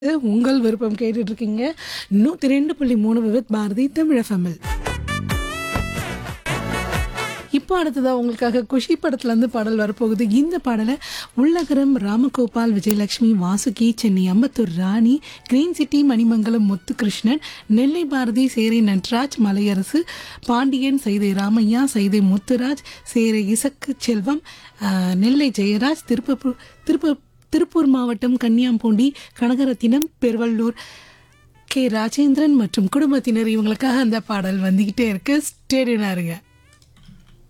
உங்கள் விருப்பம் கேட்டுட்டு இருக்கீங்க நூற்றி ரெண்டு புள்ளி மூணு வித் பாரதி தமிழ் எஃப்எம்எல் இப்போ அடுத்ததாக உங்களுக்காக குஷி படத்துலேருந்து பாடல் வரப்போகுது இந்த பாடலை உள்ளகரம் ராமகோபால் விஜயலட்சுமி வாசுகி சென்னை அம்பத்தூர் ராணி கிரீன் சிட்டி மணிமங்கலம் முத்துகிருஷ்ணன் நெல்லை பாரதி சேரை நட்ராஜ் மலையரசு பாண்டியன் சைதை ராமையா சைதை முத்துராஜ் சேரை இசக்கு செல்வம் ஆஹ், நெல்லை ஜெயராஜ் திருப்பூர் திருப்ப திருப்பூர் மாவட்டம் கன்னியாம்பூண்டி கனகரத்தினம் பெருவள்ளூர் கே ராஜேந்திரன் மற்றும் குடும்பத்தினர் இவங்களுக்காக அந்த பாடல் வந்துக்கிட்டே இருக்கு ஸ்டேடியனாக இருங்க